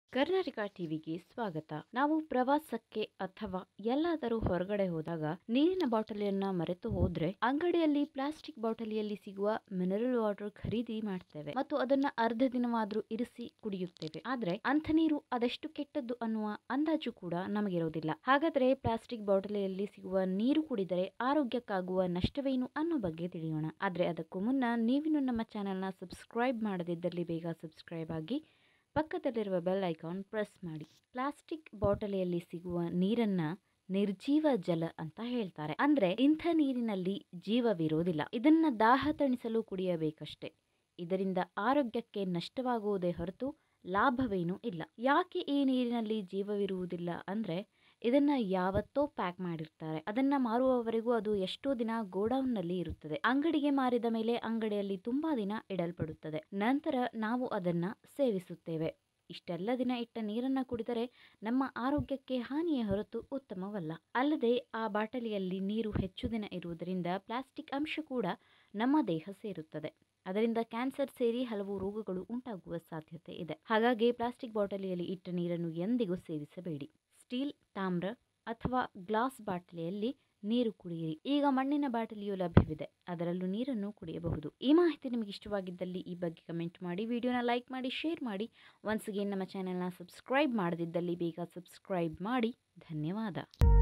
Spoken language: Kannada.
ಕರ್ನಾಟಕ ಟಿವಿಗೆ ಸ್ವಾಗತ ನಾವು ಪ್ರವಾಸಕ್ಕೆ ಅಥವಾ ಎಲ್ಲಾದರೂ ಹೊರಗಡೆ ಹೋದಾಗ ನೀರಿನ ಬಾಟಲಿಯನ್ನ ಮರೆತು ಹೋದ್ರೆ ಅಂಗಡಿಯಲ್ಲಿ ಪ್ಲಾಸ್ಟಿಕ್ ಬಾಟಲಿಯಲ್ಲಿ ಸಿಗುವ ಮಿನರಲ್ ವಾಟರ್ ಖರೀದಿ ಮಾಡ್ತೇವೆ ಮತ್ತು ಅದನ್ನ ಅರ್ಧ ದಿನವಾದ್ರೂ ಇರಿಸಿ ಕುಡಿಯುತ್ತೇವೆ ಆದ್ರೆ ಅಂಥ ನೀರು ಅದೆಷ್ಟು ಕೆಟ್ಟದ್ದು ಅನ್ನುವ ಅಂದಾಜು ಕೂಡ ನಮಗಿರೋದಿಲ್ಲ ಹಾಗಾದ್ರೆ ಪ್ಲಾಸ್ಟಿಕ್ ಬಾಟಲಿಯಲ್ಲಿ ಸಿಗುವ ನೀರು ಕುಡಿದರೆ ಆರೋಗ್ಯಕ್ಕಾಗುವ ನಷ್ಟವೇನು ಅನ್ನೋ ಬಗ್ಗೆ ತಿಳಿಯೋಣ ಆದ್ರೆ ಅದಕ್ಕೂ ಮುನ್ನ ನೀವಿನ್ನು ನಮ್ಮ ಚಾನೆಲ್ನ ಸಬ್ಸ್ಕ್ರೈಬ್ ಮಾಡದಿದ್ದಲ್ಲಿ ಬೇಗ ಸಬ್ಸ್ಕ್ರೈಬ್ ಆಗಿ ಪಕ್ಕದಲ್ಲಿರುವ ಬೆಲ್ ಐಕಾನ್ ಪ್ರೆಸ್ ಮಾಡಿ ಪ್ಲಾಸ್ಟಿಕ್ ಬಾಟಲಿಯಲ್ಲಿ ಸಿಗುವ ನೀರನ್ನ ನಿರ್ಜೀವ ಜಲ ಅಂತ ಹೇಳ್ತಾರೆ ಅಂದ್ರೆ ಇಂಥ ನೀರಿನಲ್ಲಿ ಜೀವವಿರೋದಿಲ್ಲ ಇದನ್ನ ದಾಹ ತಣಿಸಲು ಕುಡಿಯಬೇಕಷ್ಟೆ ಇದರಿಂದ ಆರೋಗ್ಯಕ್ಕೆ ನಷ್ಟವಾಗುವುದೇ ಹೊರತು ಲಾಭವೇನೂ ಇಲ್ಲ ಯಾಕೆ ಈ ನೀರಿನಲ್ಲಿ ಜೀವವಿರುವುದಿಲ್ಲ ಅಂದ್ರೆ ಇದನ್ನ ಯಾವತ್ತೋ ಪ್ಯಾಕ್ ಮಾಡಿರ್ತಾರೆ ಅದನ್ನ ಮಾರುವವರೆಗೂ ಅದು ಎಷ್ಟೋ ದಿನ ಗೋಡೌನ್ ನಲ್ಲಿ ಇರುತ್ತದೆ ಅಂಗಡಿಗೆ ಮಾರಿದ ಮೇಲೆ ಅಂಗಡಿಯಲ್ಲಿ ತುಂಬಾ ದಿನ ಇಡಲ್ಪಡುತ್ತದೆ ನಂತರ ನಾವು ಅದನ್ನ ಸೇವಿಸುತ್ತೇವೆ ಇಷ್ಟೆಲ್ಲ ದಿನ ಇಟ್ಟ ನೀರನ್ನ ಕುಡಿದರೆ ನಮ್ಮ ಆರೋಗ್ಯಕ್ಕೆ ಹಾನಿಯ ಹೊರತು ಉತ್ತಮವಲ್ಲ ಅಲ್ಲದೆ ಆ ಬಾಟಲಿಯಲ್ಲಿ ನೀರು ಹೆಚ್ಚು ದಿನ ಇರುವುದರಿಂದ ಪ್ಲಾಸ್ಟಿಕ್ ಅಂಶ ಕೂಡ ನಮ್ಮ ದೇಹ ಸೇರುತ್ತದೆ ಅದರಿಂದ ಕ್ಯಾನ್ಸರ್ ಸೇರಿ ಹಲವು ರೋಗಗಳು ಉಂಟಾಗುವ ಸಾಧ್ಯತೆ ಇದೆ ಹಾಗಾಗಿ ಪ್ಲಾಸ್ಟಿಕ್ ಬಾಟಲಿಯಲ್ಲಿ ಇಟ್ಟ ನೀರನ್ನು ಎಂದಿಗೂ ಸೇವಿಸಬೇಡಿ ಸ್ಟೀಲ್ ತಾಮ್ರ ಅಥವಾ ಗ್ಲಾಸ್ ಬಾಟಲಿಯಲ್ಲಿ ನೀರು ಕುಡಿಯಿರಿ ಈಗ ಮಣ್ಣಿನ ಬಾಟಲಿಯು ಲಭ್ಯವಿದೆ ಅದರಲ್ಲೂ ನೀರನ್ನು ಕುಡಿಯಬಹುದು ಈ ಮಾಹಿತಿ ನಿಮಗೆ ಇಷ್ಟವಾಗಿದ್ದಲ್ಲಿ ಈ ಬಗ್ಗೆ ಕಮೆಂಟ್ ಮಾಡಿ ವಿಡಿಯೋನ ಲೈಕ್ ಮಾಡಿ ಶೇರ್ ಮಾಡಿ ಒನ್ಸ್ ಅಗೇನ್ ನಮ್ಮ ಚಾನೆಲ್ನ ಸಬ್ಸ್ಕ್ರೈಬ್ ಮಾಡದಿದ್ದಲ್ಲಿ ಬೇಗ ಸಬ್ಸ್ಕ್ರೈಬ್ ಮಾಡಿ ಧನ್ಯವಾದ